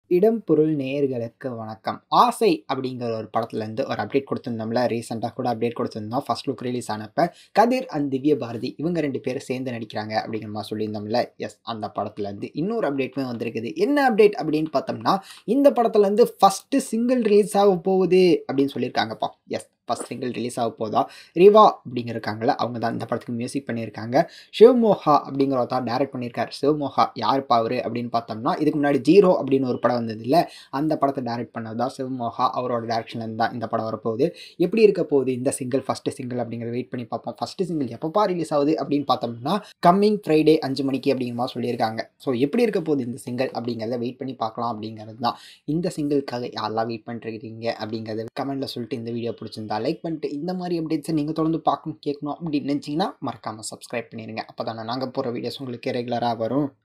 இடம் பொருள் நேயர்களுக்கு வணக்கம் ஆசை அப்படிங்கிற ஒரு படத்துலேருந்து ஒரு அப்டேட் கொடுத்துருந்தோம்ல ரீசெண்டாக கூட அப்டேட் கொடுத்துருந்தோம் ஃபர்ஸ்ட் லுக் ரிலீஸ் ஆனப்ப கதிர் அண்ட் திவ்ய பாரதி இவங்க ரெண்டு பேரும் சேர்ந்து நடிக்கிறாங்க அப்படிங்கிற மாதிரி சொல்லியிருந்தோம்ல எஸ் அந்த படத்துலேருந்து இன்னொரு அப்டேட்டுமே வந்திருக்குது என்ன அப்டேட் அப்படின்னு பார்த்தோம்னா இந்த படத்துலேருந்து ஃபஸ்ட்டு சிங்கிள் ரிலீஸ் ஆக போகுது அப்படின்னு சொல்லியிருக்காங்கப்பா எஸ் ஃபஸ்ட் சிங்கிள் ரிலீஸ் ஆக போதா ரிவா அப்படிங்கிறக்காங்கள அவங்க தான் இந்த படத்துக்கு மியூசிக் பண்ணியிருக்காங்க சிவமோகா அப்படிங்கிறவர் தான் டைரக்ட் பண்ணியிருக்காரு சிவமோகா யாருப்பா அவர் அப்படின்னு பார்த்தோம்னா இதுக்கு முன்னாடி ஜீரோ அப்படின்னு ஒரு படம் வந்தது இல்லை அந்த படத்தை டைரக்ட் பண்ணது தான் சிவமோகா அவரோட டேரக்ஷன்லேருந்து தான் இந்த படம் வரப்போகுது எப்படி இருக்க போகுது இந்த சிங்கிள் ஃபஸ்ட்டு சிங்கிள் அப்படிங்கிறத வெயிட் பண்ணி பார்ப்போம் ஃபஸ்ட்டு சிங்கிள் எப்பப்பா ரிலீஸ் ஆகுது அப்படின்னு பார்த்தோம்னா கம்மிங் ஃப்ரைடே அஞ்சு மணிக்கு அப்படிங்கிற மாதிரி சொல்லியிருக்காங்க ஸோ எப்படி இருக்க போகுது இந்த சிங்கிள் அப்படிங்கிறத வெயிட் பண்ணி பார்க்கலாம் அப்படிங்கிறது தான் இந்த சிங்கிள்காக யாரெல்லாம் வெயிட் பண்ணிருக்கீங்க அப்படிங்கிறத கமெண்ட்டில் சொல்லிட்டு இந்த வீடியோ பிடிச்சிருந்தா லைக் பண்ணிட்டு இந்த மாதிரி அப்டேட்ஸை நீங்கள் தொடர்ந்து பார்க்கணும் கேட்கணும் அப்படின்னு நினச்சிங்கன்னா மறக்காமல் சப்ஸ்கிரைப் பண்ணிடுங்க அப்போ தானே நாங்கள் போகிற வீடியோஸ் உங்களுக்கு ரெகுலராக வரும்